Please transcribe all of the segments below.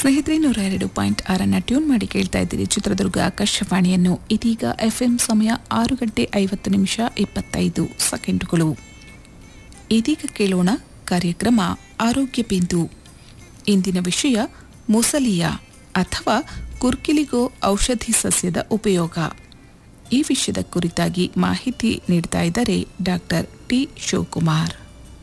ಸ್ನೇಹಿತರೆ ನೂರ ಎರಡು ಪಾಯಿಂಟ್ ಆರನ್ನ ಟ್ಯೂನ್ ಮಾಡಿ ಕೇಳ್ತಾ ಇದ್ದೀರಿ ಚಿತ್ರದುರ್ಗ ಆಕಾಶವಾಣಿಯನ್ನು ಇದೀಗ ಎಫ್ಎಂ ಸಮಯ ಆರು ಗಂಟೆ ಐವತ್ತು ನಿಮಿಷ ಇಪ್ಪತ್ತೈದು ಸೆಕೆಂಡುಗಳು ಇದೀಗ ಕೇಳೋಣ ಕಾರ್ಯಕ್ರಮ ಆರೋಗ್ಯ ಬಿಂದು ಇಂದಿನ ವಿಷಯ ಮುಸಲಿಯ ಅಥವಾ ಕುರ್ಕಿಲಿಗೋ ಔಷಧಿ ಸಸ್ಯದ ಉಪಯೋಗ ಈ ವಿಷಯದ ಕುರಿತಾಗಿ ಮಾಹಿತಿ ನೀಡ್ತಾ ಇದ್ದಾರೆ ಡಾಕ್ಟರ್ ಟಿ ಶಿವಕುಮಾರ್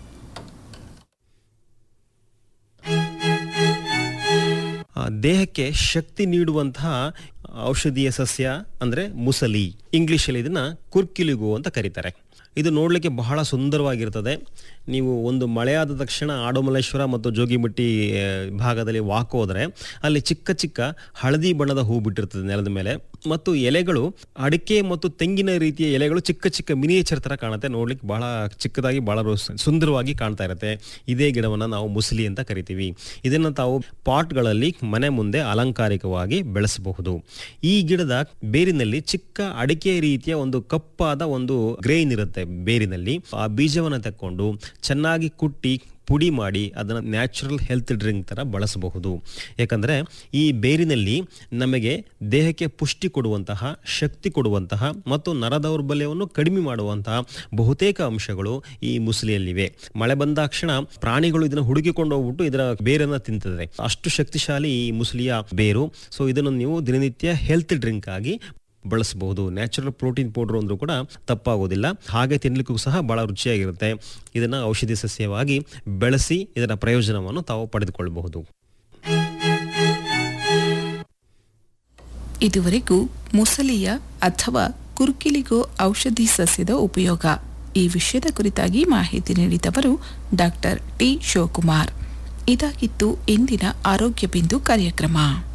ಆ, ದೇಹಕ್ಕೆ ಶಕ್ತಿ ನೀಡುವಂತಹ ಔಷಧೀಯ ಸಸ್ಯ ಅಂದ್ರೆ ಮುಸಲಿ ಇಂಗ್ಲಿಷಲ್ಲಿ ಇದನ್ನ ಕುರ್ಕಿಲಿಗು ಅಂತ ಕರೀತಾರೆ ಇದು ನೋಡಲಿಕ್ಕೆ ಬಹಳ ಸುಂದರವಾಗಿರ್ತದೆ ನೀವು ಒಂದು ಮಳೆಯಾದ ತಕ್ಷಣ ಆಡಮಲ್ಲೇಶ್ವರ ಮತ್ತು ಜೋಗಿಮಟ್ಟಿ ಆ, ಭಾಗದಲ್ಲಿ ವಾಕ್ ಹೋದ್ರೆ ಅಲ್ಲಿ ಚಿಕ್ಕ ಚಿಕ್ಕ ಹಳದಿ ಬಣ್ಣದ ಹೂ ಬಿಟ್ಟಿರ್ತದೆ ನೆಲದ ಮೇಲೆ ಮತ್ತು ಎಲೆಗಳು ಅಡಿಕೆ ಮತ್ತು ತೆಂಗಿನ ರೀತಿಯ ಎಲೆಗಳು ಚಿಕ್ಕ ಚಿಕ್ಕ ಮಿನಿಯೇಚರ್ ತರ ಕಾಣುತ್ತೆ ನೋಡ್ಲಿಕ್ಕೆ ಬಹಳ ಚಿಕ್ಕದಾಗಿ ಬಹಳ ರು- ಸುಂದರವಾಗಿ ಕಾಣ್ತಾ ಇರುತ್ತೆ ಇದೇ ಗಿಡವನ್ನ ನಾವು ಮುಸಲಿ ಅಂತ ಕರಿತೀವಿ ಇದನ್ನ ತಾವು ಪಾಟ್ಗಳಲ್ಲಿ ಮನೆ ಮುಂದೆ ಅಲಂಕಾರಿಕವಾಗಿ ಬೆಳೆಸಬಹುದು ಈ ಗಿಡದ ಬೇರಿನಲ್ಲಿ ಚಿಕ್ಕ ಅಡಿಕೆ ರೀತಿಯ ಒಂದು ಕಪ್ಪಾದ ಒಂದು ಗ್ರೇನ್ ಇರುತ್ತೆ ಬೇರಿನಲ್ಲಿ ಆ ಬೀಜವನ್ನ ತಕ್ಕೊಂಡು ಚೆನ್ನಾಗಿ ಕುಟ್ಟಿ ಪುಡಿ ಮಾಡಿ ಅದನ್ನು ನ್ಯಾಚುರಲ್ ಹೆಲ್ತ್ ಡ್ರಿಂಕ್ ಥರ ಬಳಸಬಹುದು ಯಾಕಂದರೆ ಈ ಬೇರಿನಲ್ಲಿ ನಮಗೆ ದೇಹಕ್ಕೆ ಪುಷ್ಟಿ ಕೊಡುವಂತಹ ಶಕ್ತಿ ಕೊಡುವಂತಹ ಮತ್ತು ನರ ದೌರ್ಬಲ್ಯವನ್ನು ಕಡಿಮೆ ಮಾಡುವಂತಹ ಬಹುತೇಕ ಅಂಶಗಳು ಈ ಮುಸಲಿಯಲ್ಲಿವೆ ಮಳೆ ಬಂದಾಕ್ಷಣ ಪ್ರಾಣಿಗಳು ಇದನ್ನು ಹುಡುಕಿಕೊಂಡು ಹೋಗ್ಬಿಟ್ಟು ಇದರ ಬೇರನ್ನು ತಿಂತದೆ ಅಷ್ಟು ಶಕ್ತಿಶಾಲಿ ಈ ಮುಸಲಿಯ ಬೇರು ಸೊ ಇದನ್ನು ನೀವು ದಿನನಿತ್ಯ ಹೆಲ್ತ್ ಡ್ರಿಂಕ್ ಆಗಿ ಬಳಸಬಹುದು ನ್ಯಾಚುರಲ್ ಪ್ರೋಟೀನ್ ಪೌಡರ್ ಅಂದ್ರೂ ಕೂಡ ತಪ್ಪಾಗೋದಿಲ್ಲ ಹಾಗೆ ತಿನ್ನಲಿಕ್ಕೂ ಸಹ ಬಹಳ ರುಚಿಯಾಗಿರುತ್ತೆ ಇದನ್ನು ಔಷಧಿ ಸಸ್ಯವಾಗಿ ಬೆಳೆಸಿ ಇದರ ಪ್ರಯೋಜನವನ್ನು ತಾವು ಪಡೆದುಕೊಳ್ಳಬಹುದು ಇದುವರೆಗೂ ಮುಸಲಿಯ ಅಥವಾ ಕುರ್ಕಿಲಿಗೋ ಔಷಧಿ ಸಸ್ಯದ ಉಪಯೋಗ ಈ ವಿಷಯದ ಕುರಿತಾಗಿ ಮಾಹಿತಿ ನೀಡಿದವರು ಡಾಕ್ಟರ್ ಟಿ ಶಿವಕುಮಾರ್ ಇದಾಗಿತ್ತು ಇಂದಿನ ಆರೋಗ್ಯ ಬಿಂದು ಕಾರ್ಯಕ್ರಮ